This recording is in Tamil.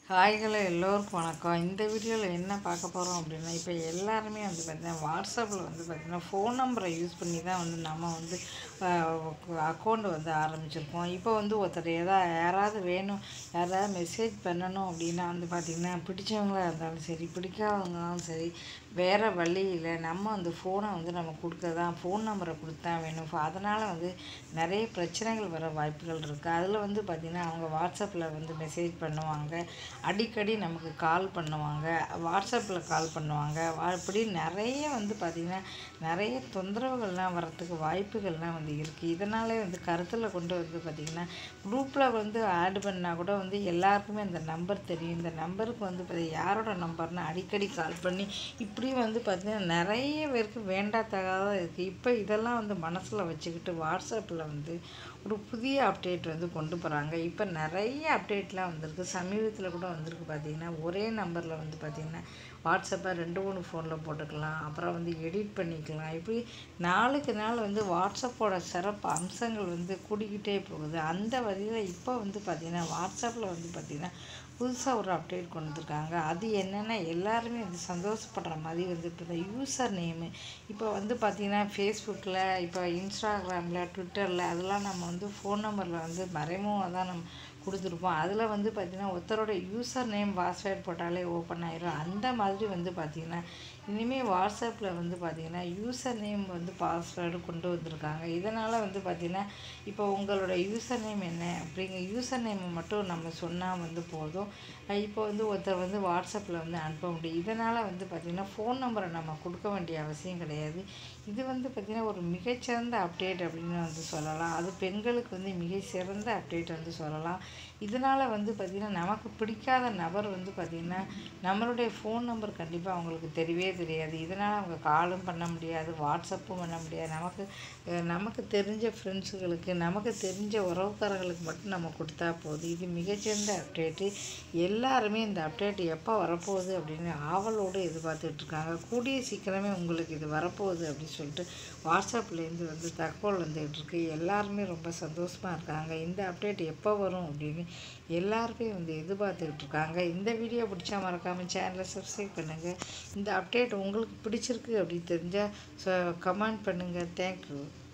ஹாய்களோ எல்லோருக்கும் வணக்கம் இந்த வீடியோவில் என்ன பார்க்க போகிறோம் அப்படின்னா இப்போ எல்லாருமே வந்து பார்த்திங்கன்னா வாட்ஸ்அப்பில் வந்து பார்த்திங்கன்னா ஃபோன் நம்பரை யூஸ் பண்ணி தான் வந்து நம்ம வந்து அக்கௌண்ட் வந்து ஆரம்பிச்சிருக்கோம் இப்போ வந்து ஒருத்தர் எதா யாராவது வேணும் யாராவது மெசேஜ் பண்ணணும் அப்படின்னா வந்து பார்த்திங்கன்னா பிடிச்சவங்களா இருந்தாலும் சரி பிடிக்காதவங்களாலும் சரி வேறு வழியில் நம்ம அந்த ஃபோனை வந்து நம்ம கொடுக்க தான் ஃபோன் நம்பரை கொடுத்தா வேணும் அதனால் வந்து நிறைய பிரச்சனைகள் வர வாய்ப்புகள் இருக்குது அதில் வந்து பார்த்திங்கன்னா அவங்க வாட்ஸ்அப்பில் வந்து மெசேஜ் பண்ணுவாங்க அடிக்கடி நமக்கு கால் பண்ணுவாங்க வாட்ஸ்அப்பில் கால் பண்ணுவாங்க வா- இப்படி நிறைய வந்து பார்த்திங்கன்னா நிறைய தொந்தரவுகள்லாம் வரத்துக்கு வாய்ப்புகள்லாம் வந்து இருக்குது இதனாலே வந்து கருத்தில் கொண்டு வந்து பார்த்திங்கன்னா குரூப்பில் வந்து ஆட் பண்ணால் கூட வந்து எல்லாருக்குமே அந்த நம்பர் தெரியும் இந்த நம்பருக்கு வந்து பார்த்தி- யாரோட நம்பர்னு அடிக்கடி கால் பண்ணி இப்படி வந்து பார்த்திங்கன்னா நிறைய பேருக்கு வேண்டாத்தகாத இருக்குது இப்போ இதெல்லாம் வந்து மனசில் வச்சுக்கிட்டு வாட்ஸ்அப்பில் வந்து ஒரு புதிய அப்டேட் வந்து கொண்டு போகிறாங்க இப்போ நிறைய அப்டேட்லாம் வந்திருக்கு சமீபத்தில் கூட வந்திருக்கு பார்த்தீங்கன்னா ஒரே நம்பரில் வந்து பார்த்திங்கன்னா வாட்ஸ்அப்பை ரெண்டு மூணு ஃபோனில் போட்டுக்கலாம் அப்புறம் வந்து எடிட் பண்ணிக்கலாம் இப்படி நாளுக்கு நாள் வந்து வாட்ஸ்அப்போட சிறப்பு அம்சங்கள் வந்து கூடிக்கிட்டே போகுது அந்த வழியில் இப்போ வந்து பார்த்திங்கன்னா வாட்ஸ்அப்பில் வந்து பார்த்திங்கன்னா புதுசாக ஒரு அப்டேட் கொண்டு வந்திருக்காங்க அது என்னென்னா எல்லாருமே வந்து சந்தோஷப்படுற மாதிரி வந்து இப்போ இந்த யூசர் நேமு இப்போ வந்து பார்த்திங்கன்னா ஃபேஸ்புக்கில் இப்போ இன்ஸ்டாகிராமில் ட்விட்டரில் அதெல்லாம் நம்ம வந்து ஃபோன் நம்பரில் வந்து மறைமுகமாக தான் நம்ம கொடுத்துருப்போம் அதில் வந்து பார்த்திங்கன்னா ஒருத்தரோட யூசர் நேம் பாஸ்வேர்ட் போட்டாலே ஓப்பன் ஆயிரும் அந்த மாதிரி வந்து பார்த்திங்கன்னா இனிமேல் வாட்ஸ்அப்பில் வந்து பார்த்திங்கன்னா யூசர் நேம் வந்து பாஸ்வேர்டு கொண்டு வந்திருக்காங்க இதனால் வந்து பார்த்திங்கன்னா இப்போ உங்களோட யூசர் நேம் என்ன அப்படிங்கிற யூசர் நேமை மட்டும் நம்ம சொன்னால் வந்து போதும் அஹ் இப்போ வந்து ஒருத்தர் வந்து வாட்ஸ்அப்பில் வந்து அனுப்ப முடியும் இதனால் வந்து பார்த்திங்கன்னா ஃபோன் நம்பரை நம்ம கொடுக்க வேண்டிய அவசியம் கிடையாது இது வந்து பார்த்திங்கன்னா ஒரு மிகச்சிறந்த அப்டேட் அப்படின்னு வந்து சொல்லலாம் அது பெண்களுக்கு வந்து மிக சிறந்த அப்டேட் வந்து சொல்லலாம் இதனால் வந்து பார்த்திங்கன்னா நமக்கு பிடிக்காத நபர் வந்து பார்த்திங்கன்னா நம்மளுடைய ஃபோன் நம்பர் கண்டிப்பாக அவங்களுக்கு தெரியவே தெரியாது இதனால் அவங்க காலும் பண்ண முடியாது வாட்ஸ்அப்பும் பண்ண முடியாது நமக்கு அஹ், நமக்கு தெரிஞ்ச ஃப்ரெண்ட்ஸுகளுக்கு நமக்கு தெரிஞ்ச உறவுக்காரர்களுக்கு மட்டும் நம்ம கொடுத்தா போதும் இது மிகச்சிறந்த அப்டேட்டு எல்லாருமே இந்த அப்டேட் எப்போ வரப்போகுது அப்படின்னு ஆவலோடு எதிர்பார்த்துட்டு இருக்காங்க கூடிய சீக்கிரமே உங்களுக்கு இது வரப்போகுது அப்படின்னு சொல்லிட்டு வாட்ஸ்அப்லேருந்து வந்து தகவல் வந்துகிட்டு இருக்கு எல்லாருமே ரொம்ப சந்தோஷமாக இருக்காங்க இந்த அப்டேட் எப்போ வரும் அப்படின்னு எல்லாருமே வந்து எதிர்பார்த்துக்கிட்டு இருக்காங்க இந்த வீடியோ பிடிச்சா மறக்காமல் சேனலை சப்ஸ்கிரைப் பண்ணுங்கள் இந்த அப்டேட் உங்களுக்கு பிடிச்சிருக்கு அப்படின்னு தெரிஞ்சால் கமெண்ட் பண்ணுங்கள் தேங்க்யூ